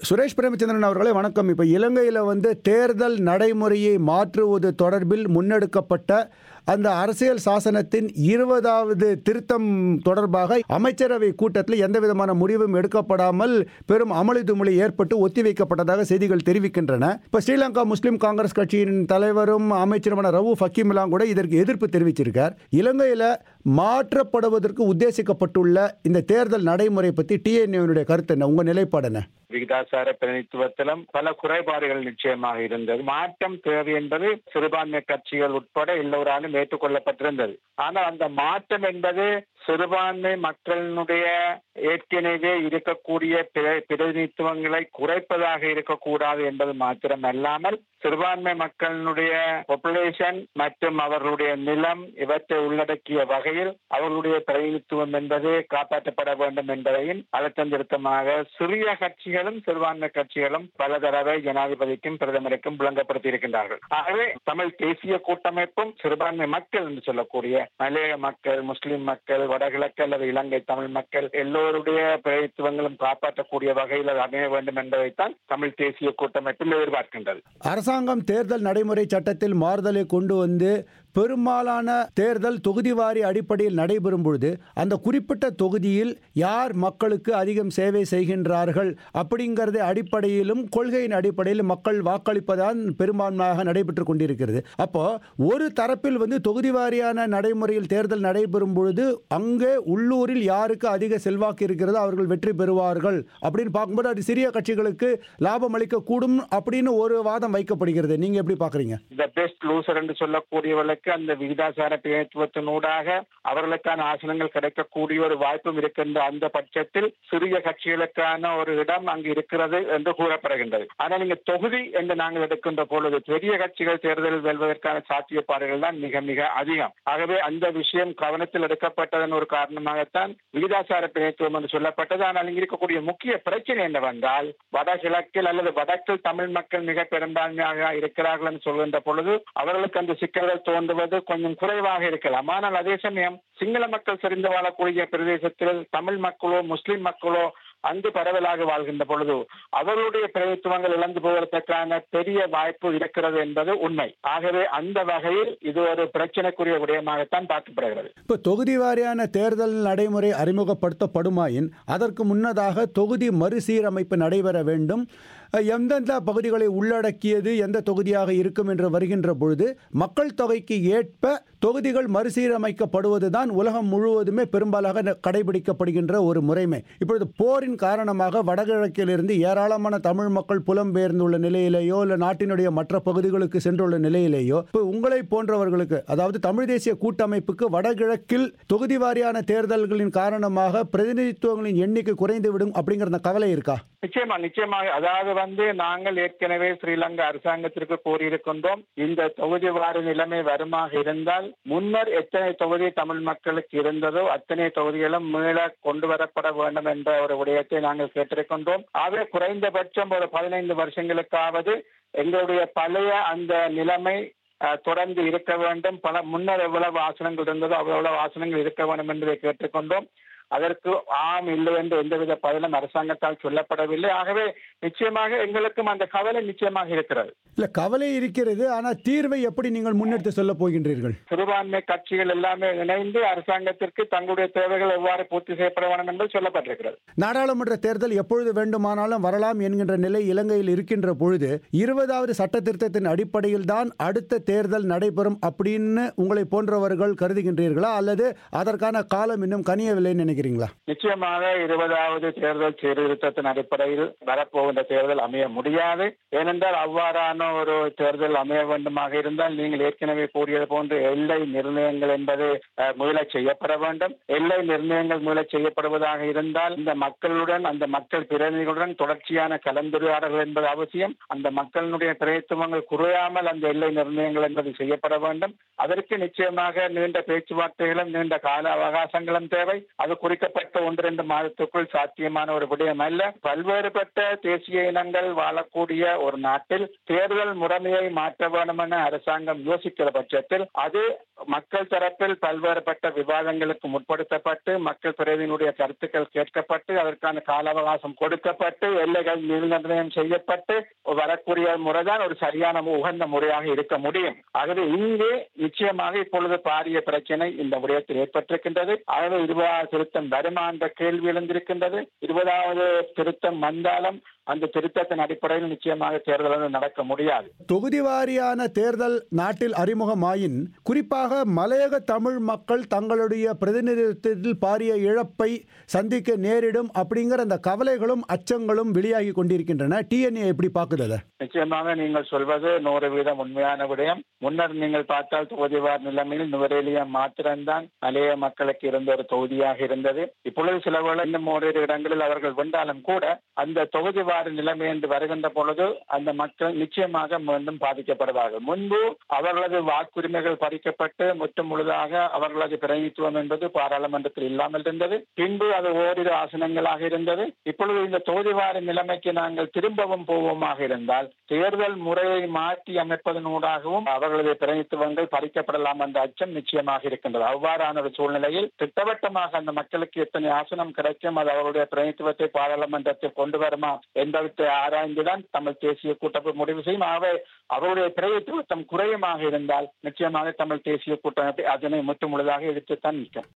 சுரேஷ் பிரேமச்சந்திரன் அவர்களே வணக்கம் இப்போ இலங்கையில் வந்து தேர்தல் நடைமுறையை மாற்றுவது தொடர்பில் முன்னெடுக்கப்பட்ட அந்த அரசியல் சாசனத்தின் இருபதாவது திருத்தம் தொடர்பாக அமைச்சரவை கூட்டத்தில் எந்த விதமான முடிவும் எடுக்கப்படாமல் பெரும் அமளி துமளி ஏற்பட்டு ஒத்திவைக்கப்பட்டதாக செய்திகள் தெரிவிக்கின்றன இப்போ ஸ்ரீலங்கா முஸ்லீம் காங்கிரஸ் கட்சியின் தலைவரும் அமைச்சருமான ரவூஃப் ஹக்கீம்லாம் கூட இதற்கு எதிர்ப்பு தெரிவிச்சிருக்கார் இலங்கையில் மாற்றப்படுவதற்கு உத்தேசிக்கப்பட்டுள்ள இந்த தேர்தல் நடைமுறை பற்றி டிஎன்ஏனுடைய கருத்து என்ன உங்கள் நிலைப்பாடு என்ன விகிதாசார பிரதிநிதித்துவத்திலும் பல குறைபாடுகள் நிச்சயமாக இருந்தது மாற்றம் தேவை என்பது சிறுபான்மை கட்சிகள் உட்பட எல்லோராலும் ஏற்றுக்கொள்ளப்பட்டிருந்தது ஆனால் அந்த மாற்றம் என்பது சிறுபான்மை மக்களினுடைய ஏற்கனவே இருக்கக்கூடிய பிர- பிரதிநிதித்துவங்களை குறைப்பதாக இருக்கக்கூடாது என்பது மாத்திரம் அல்லாமல் சிறுபான்மை மக்களினுடைய பாப்புலேஷன் மற்றும் அவர்களுடைய நிலம் இவற்றை உள்ளடக்கிய வகையில் அவர்களுடைய பிரதிநிதித்துவம் என்பது காப்பாற்றப்பட வேண்டும் என்பதையும் அழுத்தம் திருத்தமாக சிறிய கட்சிகளும் சிறுபான்மை கட்சிகளும் பல தடவை ஜனாதிபதிக்கும் பிரதமருக்கும் விளங்கப்படுத்தி இருக்கின்றார்கள் ஆகவே தமிழ் தேசிய கூட்டமைப்பும் சிறுபான்மை மக்கள் என்று சொல்லக்கூடிய மலையக மக்கள் முஸ்லிம் மக்கள் வடகிழக்கு அல்லது இலங்கை தமிழ் மக்கள் எல்லோருடைய பிரதித்துவங்களும் காப்பாற்றக்கூடிய வகையில் அது அமைய வேண்டும் என்பதைத்தான் தமிழ் தேசிய கூட்டமைப்பில் எதிர்பார்க்கின்றது அரசாங்கம் தேர்தல் நடைமுறை சட்டத்தில் மாறுதலை கொண்டு வந்து பெரும்பாலான தேர்தல் தொகுதிவாரி அடிப்படையில் நடைபெறும் பொழுது அந்த குறிப்பிட்ட தொகுதியில் யார் மக்களுக்கு அதிகம் சேவை செய்கின்றார்கள் அப்படிங்கிறத அடிப்படையிலும் கொள்கையின் அடிப்படையில் மக்கள் வாக்களிப்பதான் பெரும்பான்மையாக நடைபெற்று கொண்டிருக்கிறது அப்போ ஒரு தரப்பில் வந்து தொகுதி வாரியான நடைமுறையில் தேர்தல் நடைபெறும் பொழுது அங்கே உள்ளூரில் யாருக்கு அதிக செல்வாக்கு இருக்கிறதோ அவர்கள் வெற்றி பெறுவார்கள் அப்படின்னு பார்க்கும்போது அது சிறிய கட்சிகளுக்கு லாபம் அளிக்கக்கூடும் அப்படின்னு ஒரு வாதம் வைக்கப்படுகிறது நீங்க எப்படி பாக்குறீங்க இந்த பெஸ்ட் லூசர் என்று சொல்லக்கூடியவர்களுக்கு அந்த விகிதாசார பிரதிநிதித்துவத்தினூடாக அவர்களுக்கான ஆசனங்கள் கிடைக்கக்கூடிய ஒரு வாய்ப்பும் இருக்கின்ற அந்த பட்சத்தில் சிறிய கட்சிகளுக்கான ஒரு இடம் அங்கு இருக்கிறது என்று கூறப்படுகின்றது ஆனால் நீங்க தொகுதி என்று நாங்கள் எடுக்கின்ற பொழுது பெரிய கட்சிகள் தேர்தலில் வெல்வதற்கான சாத்தியப்பாடுகள் தான் மிக மிக அதிகம் ஆகவே அந்த விஷயம் கவனத்தில் எடுக்கப்பட்டதன் ஒரு காரணமாகத்தான் விகிதாசார பிரதிநிதித்துவம் என்று சொல்லப்பட்டது ஆனால் இங்கு இருக்கக்கூடிய முக்கிய பிரச்சனை என்னவென்றால் வடகிழக்கில் அல்லது வடக்கில் தமிழ் மக்கள் மிக பெரும்பான்மையாக இருக்கிறார்கள் என்று சொல்கின்ற பொழுது அவர்களுக்கு அந்த சிக்கல்கள் தோன்றுவது கொஞ்சம் குறைவாக இருக்கலாம் ஆனால் அதே சமயம் சிங்கள மக்கள் செறிந்து வாழக்கூடிய பிரதேசத்தில் தமிழ் மக்களோ முஸ்லிம் மக்களோ அங்கு பரவலாக வாழ்கின்ற பொழுது அவர்களுடைய பிரதித்துவங்கள் இழந்து போவதற்கான பெரிய வாய்ப்பு இருக்கிறது என்பது உண்மை ஆகவே அந்த வகையில் இது ஒரு பிரச்சனைக்குரிய விடயமாகத்தான் பார்க்கப்படுகிறது இப்போ தொகுதி வாரியான தேர்தல் நடைமுறை அறிமுகப்படுத்தப்படுமாயின் அதற்கு முன்னதாக தொகுதி மறுசீரமைப்பு நடைபெற வேண்டும் அஹ், எந்தெந்த பகுதிகளை உள்ளடக்கியது எந்த தொகுதியாக இருக்கும் என்று வருகின்ற பொழுது மக்கள் தொகைக்கு ஏற்ப தொகுதிகள் மறுசீரமைக்கப்படுவதுதான் உலகம் முழுவதுமே பெரும்பாலாக ந- கடைபிடிக்கப்படுகின்ற ஒரு முறைமை இப்பொழுது போரின் காரணமாக வடகிழக்கிலிருந்து ஏராளமான தமிழ் மக்கள் புலம்பெயர்ந்துள்ள நிலையிலேயோ இல்லை நாட்டினுடைய மற்ற பகுதிகளுக்கு சென்றுள்ள நிலையிலேயோ இப்போ உங்களை போன்றவர்களுக்கு அதாவது தமிழ் தேசிய கூட்டமைப்புக்கு வடகிழக்கில் தொகுதி வாரியான தேர்தல்களின் காரணமாக பிரதிநிதித்துவங்களின் எண்ணிக்கை குறைந்துவிடும் அப்படிங்கிற அந்த கவலை இருக்கா நிச்சயமா நிச்சயமாக அதாவது வந்து நாங்கள் ஏற்கனவே ஸ்ரீலங்கா அரசாங்கத்திற்கு கூறியிருக்கின்றோம் இந்த தொகுதி வார நிலைமை வருமாக இருந்தால் முன்னர் எத்தனை தொகுதி தமிழ் மக்களுக்கு இருந்ததோ அத்தனை தொகுதிகளும் மீள கொண்டு வரப்பட வேண்டும் என்ற ஒரு விடயத்தை நாங்கள் கேட்டிருக்கின்றோம் ஆகவே குறைந்தபட்சம் ஒரு பதினைந்து வருஷங்களுக்காவது எங்களுடைய பழைய அந்த நிலைமை அஹ், தொடர்ந்து இருக்க வேண்டும் பல முன்னர் எவ்வளவு ஆசனங்கள் இருந்ததோ அவ்வளவு ஆசனங்கள் இருக்க வேண்டும் என்பதை கேட்டுக்கொண்டோம் அதற்கு ஆம் இல்லை என்று எந்தவித பதிலும் அரசாங்கத்தால் சொல்லப்படவில்லை ஆகவே நிச்சயமாக எங்களுக்கும் அந்த கவலை நிச்சயமாக இருக்கிறது இல்ல கவலை இருக்கிறது ஆனால் தீர்வை எப்படி நீங்கள் முன்னெடுத்து சொல்ல போகின்றீர்கள் சிறுபான்மை கட்சிகள் எல்லாமே இணைந்து அரசாங்கத்திற்கு தங்களுடைய தேவைகள் எவ்வாறு பூர்த்தி செய்யப்பட வேண்டும் என்று சொல்லப்பட்டிருக்கிறது நாடாளுமன்ற தேர்தல் எப்பொழுது வேண்டுமானாலும் வரலாம் என்கின்ற நிலை இலங்கையில் இருக்கின்ற பொழுது இருபதாவது சட்ட திருத்தத்தின் அடிப்படையில் தான் அடுத்த தேர்தல் நடைபெறும் அப்படின்னு உங்களை போன்றவர்கள் கருதுகின்றீர்களா அல்லது அதற்கான காலம் இன்னும் கனியவில்லைன்னு நினைக்கிறீங்களா நிச்சயமாக இருபதாவது தேர்தல் சீர்திருத்தத்தின் அடிப்படையில் வரப்போகின்ற தேர்தல் அமைய முடியாது ஏனென்றால் அவ்வாறான ஒரு தேர்தல் அமைய வேண்டுமாக இருந்தால் நீங்கள் ஏற்கனவே கூறியது போன்று எல்லை நிர்ணயங்கள் என்பது அஹ், மீளச் செய்யப்பட வேண்டும் எல்லை நிர்ணயங்கள் மீளச் செய்யப்படுவதாக இருந்தால் இந்த மக்களுடன் அந்த மக்கள் பிரதிநிதிகளுடன் தொடர்ச்சியான கலந்துரையாடல்கள் என்பது அவசியம் அந்த மக்களினுடைய பிரதித்துவங்கள் குறையாமல் அந்த எல்லை நிர்ணயங்கள் என்பது செய்யப்பட வேண்டும் அதற்கு நிச்சயமாக நீண்ட பேச்சுவார்த்தைகளும் நீண்ட கால அவகாசங்களும் தேவை அது குறிக்கப்பட்ட ஒன்று ரெண்டு மாதத்துக்குள் சாத்தியமான ஒரு விடயம் அல்ல பல்வேறுபட்ட தேசிய இனங்கள் வாழக்கூடிய ஒரு நாட்டில் தேர்தல் முறைமையை மாற்ற வேண்டும் என அரசாங்கம் யோசிக்கிற பட்சத்தில் அது மக்கள் தரப்பில் பல்வேறுபட்ட விவாதங்களுக்கு முற்படுத்தப்பட்டு மக்கள் பிரதிநிதியுடைய கருத்துக்கள் கேட்கப்பட்டு அதற்கான கால அவகாசம் கொடுக்கப்பட்டு எல்லைகள் நிர்ணயம் செய்யப்பட்டு வரக்கூடிய முறைதான் ஒரு சரியான உகந்த முறையாக இருக்க முடியும் ஆகவே இங்கே நிச்சயமாக இப்பொழுது பாரிய பிரச்சனை இந்த விடயத்தில் ஏற்பட்டிருக்கின்றது ஆகவே இருபதாவது திருத்தம் வருமா என்ற கேள்வி எழுந்திருக்கின்றது இருபதாவது திருத்தம் வந்தாலும் அந்த திருத்தத்தின் அடிப்படையில் நிச்சயமாக தேர்தல் நடக்க முடியாது தொகுதி வாரியான தேர்தல் நாட்டில் அறிமுகமாயின் குறிப்பாக மலையக தமிழ் மக்கள் தங்களுடைய பிரதிநிதித்துவத்தில் பாரிய இழப்பை சந்திக்க நேரிடும் அப்படிங்கிற அந்த கவலைகளும் அச்சங்களும் வெளியாகி கொண்டிருக்கின்றன டிஎன்ஏ எப்படி பார்க்குது நிச்சயமாக நீங்கள் சொல்வது நூறு வீதம் உண்மையான விடயம் முன்னர் நீங்கள் பார்த்தால் தொகுதிவார் நிலைமையில் நுவரேலியா மாத்திரம்தான் மலைய மக்களுக்கு இருந்த ஒரு தொகுதியாக இருந்தது இப்பொழுது சில வேளை இன்னும் ஓரிரு இடங்களில் அவர்கள் வென்றாலும் கூட அந்த தொகுதி வாரி நிலைமை என்று வருகின்ற பொழுது அந்த மக்கள் நிச்சயமாக மீண்டும் பாதிக்கப்படுவார்கள் முன்பு அவர்களது வாக்குரிமைகள் பறிக்கப்பட்டு முற்று முழுதாக அவர்களது பிரதிநிதித்துவம் என்பது பாராளுமன்றத்தில் இல்லாமல் இருந்தது பின்பு அது ஓரிரு ஆசனங்களாக இருந்தது இப்பொழுது இந்த தொகுதி வாரி நிலைமைக்கு நாங்கள் திரும்பவும் போவோமாக இருந்தால் தேர்தல் முறையை மாற்றி அமைப்பதனூடாகவும் அவர்களது பிரதிநிதித்துவங்கள் பறிக்கப்படலாம் என்ற அச்சம் நிச்சயமாக இருக்கின்றது அவ்வாறான ஒரு சூழ்நிலையில் திட்டவட்டமாக அந்த மக்களுக்கு எத்தனை ஆசனம் கிடைக்கும் அது அவருடைய பிரதிநிதித்துவத்தை பாராளுமன்றத்தில் கொண்டு வருமா என்பதை ஆராய்ந்துதான் தமிழ் தேசிய கூட்டமைப்பு முடிவு செய்யும் ஆகவே அவருடைய பிரதிநிதித்துவம் குறையுமாக இருந்தால் நிச்சயமாக தமிழ் தேசிய கூட்டமைப்பு அதனை முற்று முழுதாக எடுத்துத்தான் நிற்கும்